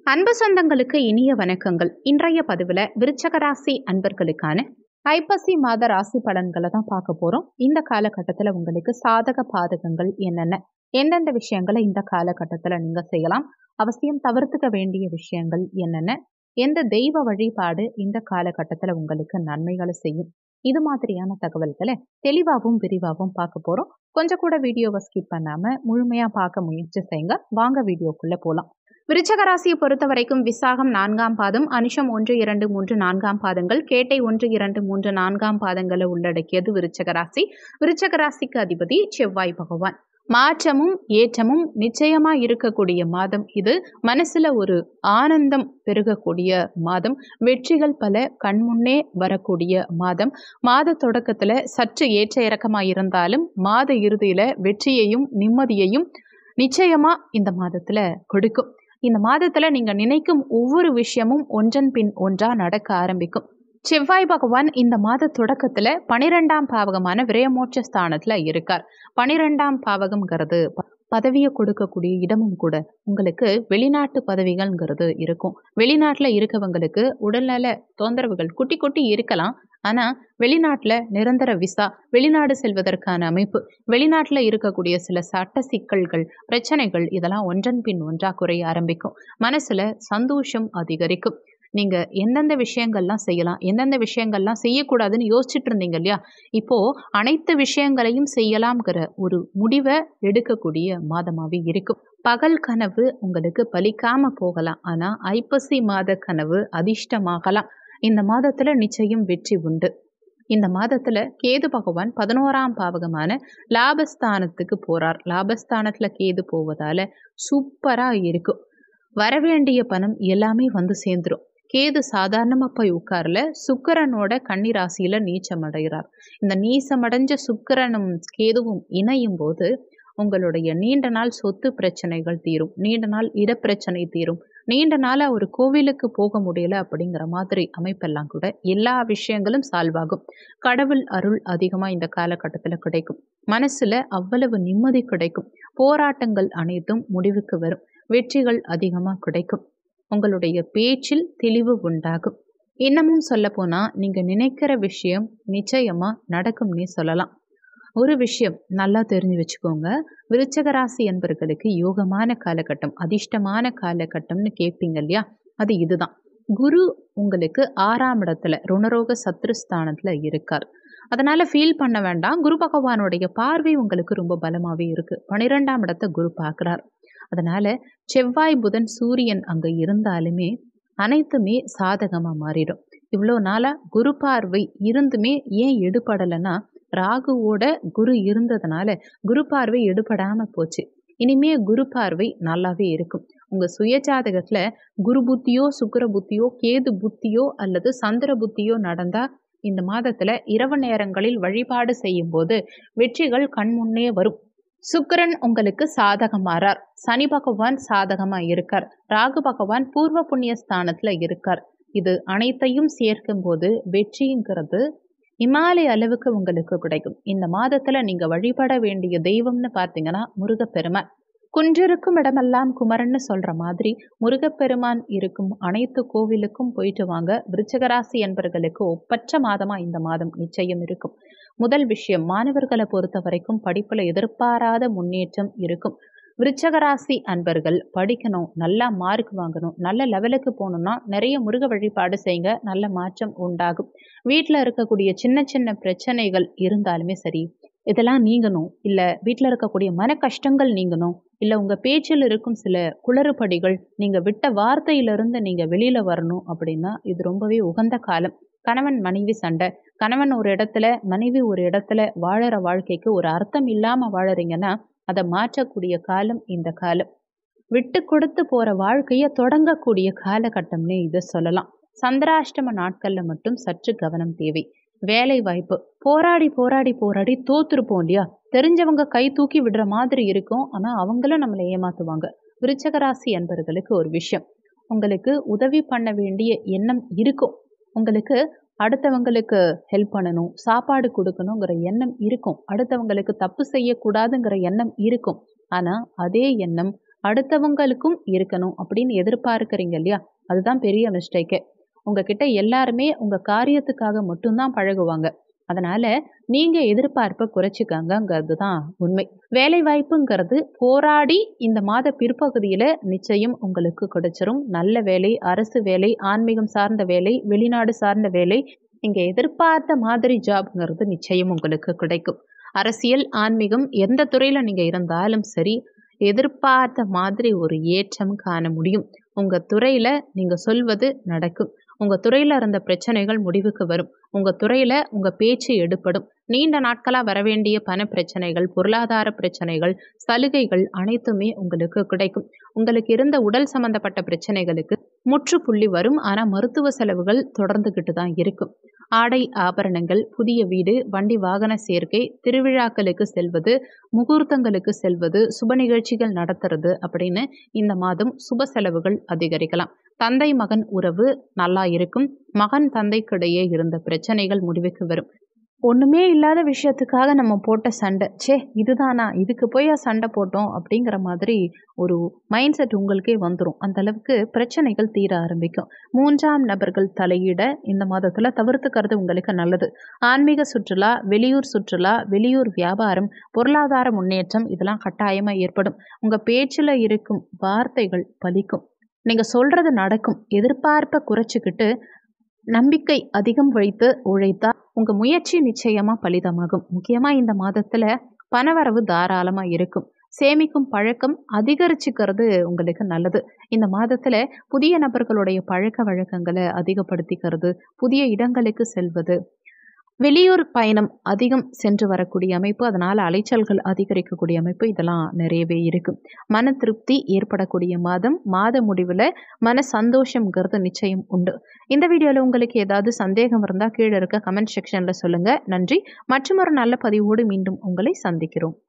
அன்பு சொந்தங்களுக்கு இனிய வணக்கங்கள் இன்றைய பதிவில் விருச்சக ராசி அன்பர்களுக்கான ஐப்பசி மாத ராசி பலன்களை தான் பார்க்க போகிறோம் இந்த காலகட்டத்தில் உங்களுக்கு சாதக பாதகங்கள் என்னென்ன எந்தெந்த விஷயங்களை இந்த காலகட்டத்தில் நீங்கள் செய்யலாம் அவசியம் தவிர்த்துக்க வேண்டிய விஷயங்கள் என்னென்ன எந்த தெய்வ வழிபாடு இந்த காலகட்டத்தில் உங்களுக்கு நன்மைகளை செய்யும் இது மாதிரியான தகவல்களை தெளிவாகவும் விரிவாகவும் பார்க்க போகிறோம் கொஞ்சம் கூட வீடியோவை ஸ்கிப் பண்ணாமல் முழுமையாக பார்க்க முயற்சி செய்யுங்க வாங்க வீடியோக்குள்ளே போகலாம் விருச்சக ராசியை பொறுத்த வரைக்கும் விசாகம் நான்காம் பாதம் அனுஷம் ஒன்று இரண்டு மூன்று நான்காம் பாதங்கள் கேட்டை ஒன்று இரண்டு மூன்று நான்காம் பாதங்களை உள்ளடக்கியது விருச்சக ராசி விருச்சக ராசிக்கு அதிபதி செவ்வாய் பகவான் மாற்றமும் ஏற்றமும் நிச்சயமா இருக்கக்கூடிய மாதம் இது மனசுல ஒரு ஆனந்தம் பெருகக்கூடிய மாதம் வெற்றிகள் பல கண்முன்னே வரக்கூடிய மாதம் மாத தொடக்கத்துல சற்று ஏற்ற இறக்கமா இருந்தாலும் மாத இறுதியில வெற்றியையும் நிம்மதியையும் நிச்சயமா இந்த மாதத்துல கொடுக்கும் இந்த மாதத்துல நீங்க நினைக்கும் ஒவ்வொரு விஷயமும் ஒன்றன் பின் ஒன்றா நடக்க ஆரம்பிக்கும் செவ்வாய் பகவான் இந்த மாத தொடக்கத்துல பனிரெண்டாம் பாவகமான விரயமோட்ச ஸ்தானத்துல இருக்கார் பனிரெண்டாம் பாவகம்ங்கிறது பதவியை கொடுக்கக்கூடிய இடமும் கூட உங்களுக்கு வெளிநாட்டு பதவிகள்ங்கிறது இருக்கும் வெளிநாட்டில் இருக்கவங்களுக்கு உடல்நல தொந்தரவுகள் குட்டி குட்டி இருக்கலாம் ஆனால் வெளிநாட்டில் நிரந்தர விசா வெளிநாடு செல்வதற்கான அமைப்பு வெளிநாட்டில் இருக்கக்கூடிய சில சட்ட சிக்கல்கள் பிரச்சனைகள் இதெல்லாம் ஒன்றன் பின் ஒன்றா குறைய ஆரம்பிக்கும் மனசில் சந்தோஷம் அதிகரிக்கும் நீங்கள் எந்தெந்த விஷயங்கள்லாம் செய்யலாம் எந்தெந்த விஷயங்கள்லாம் செய்யக்கூடாதுன்னு யோசிச்சுட்டு இருந்தீங்க இல்லையா இப்போது அனைத்து விஷயங்களையும் செய்யலாம்ங்கிற ஒரு முடிவை எடுக்கக்கூடிய மாதமாகவே இருக்கும் பகல் கனவு உங்களுக்கு பலிக்காம போகலாம் ஆனால் ஐப்பசி மாத கனவு அதிர்ஷ்டமாகலாம் இந்த மாதத்தில் நிச்சயம் வெற்றி உண்டு இந்த மாதத்தில் கேது பகவான் பதினோராம் பாவகமான லாபஸ்தானத்துக்கு போகிறார் லாபஸ்தானத்தில் கேது போவதால் சூப்பராக இருக்கும் வரவேண்டிய பணம் எல்லாமே வந்து சேர்ந்துடும் கேது சாதாரணமாக போய் உட்கார்ல சுக்கரனோட கன்னி ராசியில் நீச்சம் அடைகிறார் இந்த நீசமடைஞ்ச சுக்கரனும் கேதுவும் இணையும் போது உங்களுடைய நீண்ட நாள் சொத்து பிரச்சனைகள் தீரும் நீண்ட நாள் இடப்பிரச்சனை தீரும் நீண்ட நாளாக ஒரு கோவிலுக்கு போக முடியல அப்படிங்கிற மாதிரி அமைப்பெல்லாம் கூட எல்லா விஷயங்களும் சால்வ் ஆகும் கடவுள் அருள் அதிகமாக இந்த காலகட்டத்தில் கிடைக்கும் மனசில் அவ்வளவு நிம்மதி கிடைக்கும் போராட்டங்கள் அனைத்தும் முடிவுக்கு வரும் வெற்றிகள் அதிகமாக கிடைக்கும் உங்களுடைய பேச்சில் தெளிவு உண்டாகும் இன்னமும் சொல்லப்போனால் நீங்கள் நினைக்கிற விஷயம் நிச்சயமாக நடக்கும்னே சொல்லலாம் ஒரு விஷயம் நல்லா தெரிஞ்சு வச்சுக்கோங்க விருச்சக ராசி என்பவர்களுக்கு யோகமான காலகட்டம் அதிர்ஷ்டமான காலகட்டம்னு கேட்பீங்க இல்லையா அது இதுதான் குரு உங்களுக்கு ஆறாம் இடத்துல ருணரோக சத்ருஸ்தானத்தில் இருக்கார் அதனால் ஃபீல் பண்ண வேண்டாம் குரு பகவானுடைய பார்வை உங்களுக்கு ரொம்ப பலமாகவே இருக்குது பன்னிரெண்டாம் இடத்தை குரு பார்க்குறார் அதனால் செவ்வாய் புதன் சூரியன் அங்கே இருந்தாலுமே அனைத்துமே சாதகமாக மாறிடும் இவ்வளோ நாளாக குரு பார்வை இருந்துமே ஏன் எடுபடலைன்னா ராகுவோட குரு இருந்ததுனால குரு பார்வை எடுபடாமல் போச்சு இனிமே குரு பார்வை நல்லாவே இருக்கும் உங்கள் சுயஜாதகத்தில் குரு புத்தியோ சுக்கர புத்தியோ கேது புத்தியோ அல்லது சந்திர புத்தியோ நடந்தால் இந்த மாதத்தில் இரவு நேரங்களில் வழிபாடு செய்யும் போது வெற்றிகள் கண்முன்னே வரும் சுக்கரன் உங்களுக்கு சாதகமாறார் சனி பகவான் சாதகமா இருக்கார் ராகு பகவான் பூர்வ புண்ணிய ஸ்தானத்துல இருக்கார் இது அனைத்தையும் சேர்க்கும் போது வெற்றிங்கிறது இமாலய அளவுக்கு உங்களுக்கு கிடைக்கும் இந்த மாதத்துல நீங்க வழிபட வேண்டிய தெய்வம்னு பார்த்தீங்கன்னா முருகப்பெருமான் குன்றிருக்கும் இடமெல்லாம் குமரன்னு சொல்ற மாதிரி முருகப்பெருமான் இருக்கும் அனைத்து கோவிலுக்கும் போயிட்டு வாங்க விருச்சகராசி என்பர்களுக்கு ஒப்பற்ற மாதமா இந்த மாதம் நிச்சயம் இருக்கும் முதல் விஷயம் மாணவர்களை பொறுத்த வரைக்கும் படிப்புல எதிர்பாராத முன்னேற்றம் இருக்கும் விருச்சகராசி அன்பர்கள் படிக்கணும் நல்லா மார்க் வாங்கணும் நல்ல லெவலுக்கு போகணும்னா நிறைய முருக வழிபாடு செய்யுங்க நல்ல மாற்றம் உண்டாகும் வீட்டில் இருக்கக்கூடிய சின்ன சின்ன பிரச்சனைகள் இருந்தாலுமே சரி இதெல்லாம் நீங்கணும் இல்லை வீட்டில் இருக்கக்கூடிய மன கஷ்டங்கள் நீங்கணும் இல்லை உங்கள் பேச்சில் இருக்கும் சில குளறுபடிகள் நீங்கள் விட்ட வார்த்தையிலிருந்து நீங்கள் வெளியில் வரணும் அப்படின்னா இது ரொம்பவே உகந்த காலம் கணவன் மனைவி சண்டை கணவன் ஒரு இடத்துல மனைவி ஒரு இடத்துல வாழற வாழ்க்கைக்கு ஒரு அர்த்தம் இல்லாமல் வாழறீங்கன்னா அதை மாற்றக்கூடிய காலம் இந்த காலம் விட்டு கொடுத்து போகிற வாழ்க்கையை தொடங்கக்கூடிய காலகட்டம்னே இதை சொல்லலாம் சந்திராஷ்டம நாட்களில் மட்டும் சற்று கவனம் தேவை வேலை வாய்ப்பு போராடி போராடி போராடி தோத்துருப்போம் இல்லையா தெரிஞ்சவங்க கை தூக்கி விடுற மாதிரி இருக்கும் ஆனால் அவங்களும் நம்மளை ஏமாத்துவாங்க விருச்சகராசி என்பவர்களுக்கு ஒரு விஷயம் உங்களுக்கு உதவி பண்ண வேண்டிய எண்ணம் இருக்கும் உங்களுக்கு அடுத்தவங்களுக்கு ஹெல்ப் பண்ணணும் சாப்பாடு கொடுக்கணுங்கிற எண்ணம் இருக்கும் அடுத்தவங்களுக்கு தப்பு செய்யக்கூடாதுங்கிற எண்ணம் இருக்கும் ஆனால் அதே எண்ணம் அடுத்தவங்களுக்கும் இருக்கணும் அப்படின்னு எதிர்பார்க்குறீங்க இல்லையா அதுதான் பெரிய மிஸ்டேக்கு உங்ககிட்ட எல்லாருமே உங்கள் காரியத்துக்காக மட்டும்தான் பழகுவாங்க அதனால் நீங்கள் எதிர்பார்ப்பை குறைச்சிக்கங்கிறது தான் உண்மை வேலை வாய்ப்புங்கிறது போராடி இந்த மாத பிற்பகுதியில் நிச்சயம் உங்களுக்கு கிடைச்சிரும் நல்ல வேலை அரசு வேலை ஆன்மீகம் சார்ந்த வேலை வெளிநாடு சார்ந்த வேலை நீங்கள் எதிர்பார்த்த மாதிரி ஜாப்ங்கிறது நிச்சயம் உங்களுக்கு கிடைக்கும் அரசியல் ஆன்மீகம் எந்த துறையில் நீங்கள் இருந்தாலும் சரி எதிர்பார்த்த மாதிரி ஒரு ஏற்றம் காண முடியும் உங்கள் துறையில் நீங்கள் சொல்வது நடக்கும் உங்கள் துறையில் இருந்த பிரச்சனைகள் முடிவுக்கு வரும் உங்கள் துறையில் உங்கள் பேச்சு எடுப்படும் நீண்ட நாட்களாக வரவேண்டிய பண பிரச்சனைகள் பொருளாதார பிரச்சனைகள் சலுகைகள் அனைத்துமே உங்களுக்கு கிடைக்கும் உங்களுக்கு இருந்த உடல் சம்பந்தப்பட்ட பிரச்சனைகளுக்கு முற்றுப்புள்ளி வரும் ஆனால் மருத்துவ செலவுகள் தொடர்ந்துக்கிட்டு தான் இருக்கும் ஆடை ஆபரணங்கள் புதிய வீடு வண்டி வாகன சேர்க்கை திருவிழாக்களுக்கு செல்வது முகூர்த்தங்களுக்கு செல்வது சுப நிகழ்ச்சிகள் நடத்துறது அப்படின்னு இந்த மாதம் சுப செலவுகள் அதிகரிக்கலாம் தந்தை மகன் உறவு நல்லா இருக்கும் மகன் தந்தைக்கிடையே இருந்த பிரச்சனைகள் முடிவுக்கு வரும் ஒன்றுமே இல்லாத விஷயத்துக்காக நம்ம போட்ட சண்டை சே இதுதானா இதுக்கு போய் சண்டை போட்டோம் அப்படிங்கிற மாதிரி ஒரு மைண்ட் செட் உங்களுக்கே வந்துடும் அந்த அளவுக்கு பிரச்சனைகள் தீர ஆரம்பிக்கும் மூன்றாம் நபர்கள் தலையிட இந்த மாதத்தில் தவிர்த்துக்கிறது உங்களுக்கு நல்லது ஆன்மீக சுற்றுலா வெளியூர் சுற்றுலா வெளியூர் வியாபாரம் பொருளாதார முன்னேற்றம் இதெல்லாம் கட்டாயமாக ஏற்படும் உங்கள் பேச்சில் இருக்கும் வார்த்தைகள் பலிக்கும் நீங்கள் சொல்கிறது நடக்கும் எதிர்பார்ப்பை குறைச்சிக்கிட்டு நம்பிக்கை அதிகம் வைத்து உழைத்தா உங்கள் முயற்சி நிச்சயமாக பலிதமாகும் முக்கியமாக இந்த மாதத்தில் பணவரவு தாராளமாக இருக்கும் சேமிக்கும் பழக்கம் அதிகரிச்சுக்கிறது உங்களுக்கு நல்லது இந்த மாதத்தில் புதிய நபர்களுடைய பழக்க வழக்கங்களை அதிகப்படுத்திக்கிறது புதிய இடங்களுக்கு செல்வது வெளியூர் பயணம் அதிகம் சென்று வரக்கூடிய அமைப்பு அதனால் அலைச்சல்கள் அதிகரிக்கக்கூடிய அமைப்பு இதெல்லாம் நிறையவே இருக்கும் மன திருப்தி ஏற்படக்கூடிய மாதம் மாத முடிவில் மன சந்தோஷங்கிறது நிச்சயம் உண்டு இந்த வீடியோவில் உங்களுக்கு ஏதாவது சந்தேகம் இருந்தால் கீழே இருக்க கமெண்ட் செக்ஷனில் சொல்லுங்கள் நன்றி மற்றும் ஒரு நல்ல பதிவோடு மீண்டும் உங்களை சந்திக்கிறோம்